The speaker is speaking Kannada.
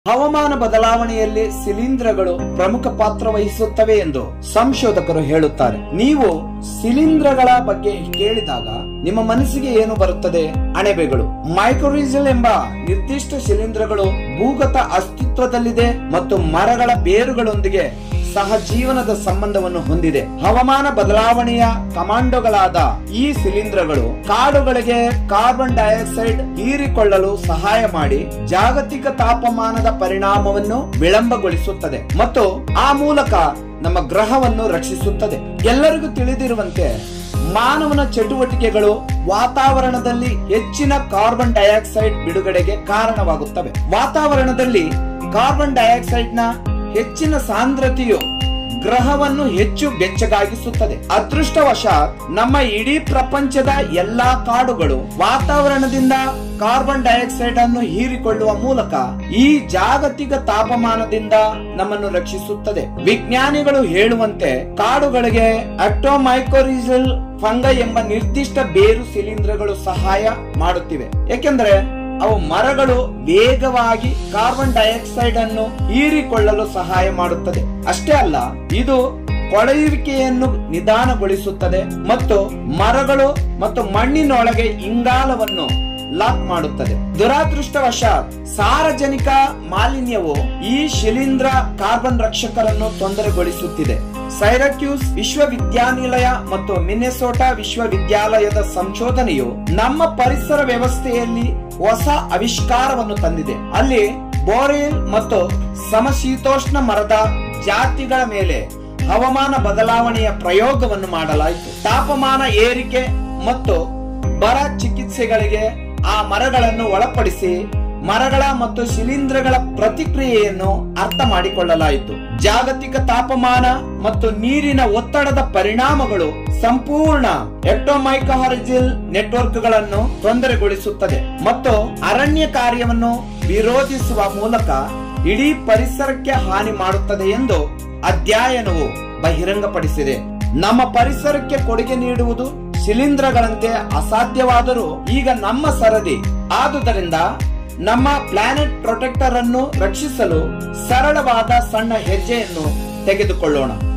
ಹವಾಮಾನ ಬದಲಾವಣೆಯಲ್ಲಿ ಶಿಲೀಂಧ್ರಗಳು ಪ್ರಮುಖ ಪಾತ್ರ ವಹಿಸುತ್ತವೆ ಎಂದು ಸಂಶೋಧಕರು ಹೇಳುತ್ತಾರೆ ನೀವು ಶಿಲೀಂಧ್ರಗಳ ಬಗ್ಗೆ ಕೇಳಿದಾಗ ನಿಮ್ಮ ಮನಸ್ಸಿಗೆ ಏನು ಬರುತ್ತದೆ ಅಣೆಬೆಗಳು ಮೈಕ್ರೋರಿಸಲ್ ಎಂಬ ನಿರ್ದಿಷ್ಟ ಶಿಲೀಂಧ್ರಗಳು ಭೂಗತ ಅಸ್ತಿತ್ವದಲ್ಲಿದೆ ಮತ್ತು ಮರಗಳ ಬೇರುಗಳೊಂದಿಗೆ ಸಹಜೀವನದ ಸಂಬಂಧವನ್ನು ಹೊಂದಿದೆ ಹವಾಮಾನ ಬದಲಾವಣೆಯ ಕಮಾಂಡೋಗಳಾದ ಈ ಶಿಲೀಂಧ್ರಗಳು ಕಾಡುಗಳಿಗೆ ಕಾರ್ಬನ್ ಡೈಆಕ್ಸೈಡ್ ಹೀರಿಕೊಳ್ಳಲು ಸಹಾಯ ಮಾಡಿ ಜಾಗತಿಕ ತಾಪಮಾನದ ಪರಿಣಾಮವನ್ನು ವಿಳಂಬಗೊಳಿಸುತ್ತದೆ ಮತ್ತು ಆ ಮೂಲಕ ನಮ್ಮ ಗ್ರಹವನ್ನು ರಕ್ಷಿಸುತ್ತದೆ ಎಲ್ಲರಿಗೂ ತಿಳಿದಿರುವಂತೆ ಮಾನವನ ಚಟುವಟಿಕೆಗಳು ವಾತಾವರಣದಲ್ಲಿ ಹೆಚ್ಚಿನ ಕಾರ್ಬನ್ ಡೈಆಕ್ಸೈಡ್ ಬಿಡುಗಡೆಗೆ ಕಾರಣವಾಗುತ್ತವೆ ವಾತಾವರಣದಲ್ಲಿ ಕಾರ್ಬನ್ ಡೈಆಕ್ಸೈಡ್ ನ ಹೆಚ್ಚಿನ ಸಾಂದ್ರತೆಯು ಗ್ರಹವನ್ನು ಹೆಚ್ಚು ಬೆಚ್ಚಗಾಗಿಸುತ್ತದೆ ಅದೃಷ್ಟವಶಾತ್ ನಮ್ಮ ಇಡೀ ಪ್ರಪಂಚದ ಎಲ್ಲಾ ಕಾಡುಗಳು ವಾತಾವರಣದಿಂದ ಕಾರ್ಬನ್ ಡೈಆಕ್ಸೈಡ್ ಅನ್ನು ಹೀರಿಕೊಳ್ಳುವ ಮೂಲಕ ಈ ಜಾಗತಿಕ ತಾಪಮಾನದಿಂದ ನಮ್ಮನ್ನು ರಕ್ಷಿಸುತ್ತದೆ ವಿಜ್ಞಾನಿಗಳು ಹೇಳುವಂತೆ ಕಾಡುಗಳಿಗೆ ಅಕ್ಟೋಮೈಕೋರಿಸಲ್ ಫಂಗೈ ಎಂಬ ನಿರ್ದಿಷ್ಟ ಬೇರು ಶಿಲೀಂಧ್ರಗಳು ಸಹಾಯ ಮಾಡುತ್ತಿವೆ ಏಕೆಂದರೆ ಅವು ಮರಗಳು ವೇಗವಾಗಿ ಕಾರ್ಬನ್ ಡೈಆಕ್ಸೈಡ್ ಅನ್ನು ಹೀರಿಕೊಳ್ಳಲು ಸಹಾಯ ಮಾಡುತ್ತದೆ ಅಷ್ಟೇ ಅಲ್ಲ ಇದು ಕೊಳೆಯುವಿಕೆಯನ್ನು ನಿಧಾನಗೊಳಿಸುತ್ತದೆ ಮತ್ತು ಮರಗಳು ಮತ್ತು ಮಣ್ಣಿನೊಳಗೆ ಇಂಗಾಲವನ್ನು ಲಾಕ್ ಮಾಡುತ್ತದೆ ದುರಾದೃಷ್ಟವಶಾತ್ ಸಾರ್ವಜನಿಕ ಮಾಲಿನ್ಯವು ಈ ಶಿಲೀಂಧ್ರ ಕಾರ್ಬನ್ ರಕ್ಷಕರನ್ನು ತೊಂದರೆಗೊಳಿಸುತ್ತಿದೆ ಸೈರಕ್ಯೂಸ್ ವಿಶ್ವವಿದ್ಯಾನಿಲಯ ಮತ್ತು ಮಿನೆಸೋಟಾ ವಿಶ್ವವಿದ್ಯಾಲಯದ ಸಂಶೋಧನೆಯು ನಮ್ಮ ಪರಿಸರ ವ್ಯವಸ್ಥೆಯಲ್ಲಿ ಹೊಸ ಆವಿಷ್ಕಾರವನ್ನು ತಂದಿದೆ ಅಲ್ಲಿ ಬೋರೆಲ್ ಮತ್ತು ಸಮಶೀತೋಷ್ಣ ಮರದ ಜಾತಿಗಳ ಮೇಲೆ ಹವಾಮಾನ ಬದಲಾವಣೆಯ ಪ್ರಯೋಗವನ್ನು ಮಾಡಲಾಯಿತು ತಾಪಮಾನ ಏರಿಕೆ ಮತ್ತು ಬರ ಚಿಕಿತ್ಸೆಗಳಿಗೆ ಆ ಮರಗಳನ್ನು ಒಳಪಡಿಸಿ ಮರಗಳ ಮತ್ತು ಶಿಲೀಂಧ್ರಗಳ ಪ್ರತಿಕ್ರಿಯೆಯನ್ನು ಅರ್ಥ ಮಾಡಿಕೊಳ್ಳಲಾಯಿತು ಜಾಗತಿಕ ತಾಪಮಾನ ಮತ್ತು ನೀರಿನ ಒತ್ತಡದ ಪರಿಣಾಮಗಳು ಸಂಪೂರ್ಣ ಎಕ್ಟೋಮೈಕಾರಿಜಿಲ್ ನೆಟ್ವರ್ಕ್ಗಳನ್ನು ತೊಂದರೆಗೊಳಿಸುತ್ತದೆ ಮತ್ತು ಅರಣ್ಯ ಕಾರ್ಯವನ್ನು ವಿರೋಧಿಸುವ ಮೂಲಕ ಇಡೀ ಪರಿಸರಕ್ಕೆ ಹಾನಿ ಮಾಡುತ್ತದೆ ಎಂದು ಅಧ್ಯಯನವು ಬಹಿರಂಗಪಡಿಸಿದೆ ನಮ್ಮ ಪರಿಸರಕ್ಕೆ ಕೊಡುಗೆ ನೀಡುವುದು ಶಿಲೀಂಧ್ರಗಳಂತೆ ಅಸಾಧ್ಯವಾದರೂ ಈಗ ನಮ್ಮ ಸರದಿ ಆದುದರಿಂದ ನಮ್ಮ ಪ್ಲಾನೆಟ್ ಪ್ರೊಟೆಕ್ಟರ್ ಅನ್ನು ರಕ್ಷಿಸಲು ಸರಳವಾದ ಸಣ್ಣ ಹೆಜ್ಜೆಯನ್ನು ತೆಗೆದುಕೊಳ್ಳೋಣ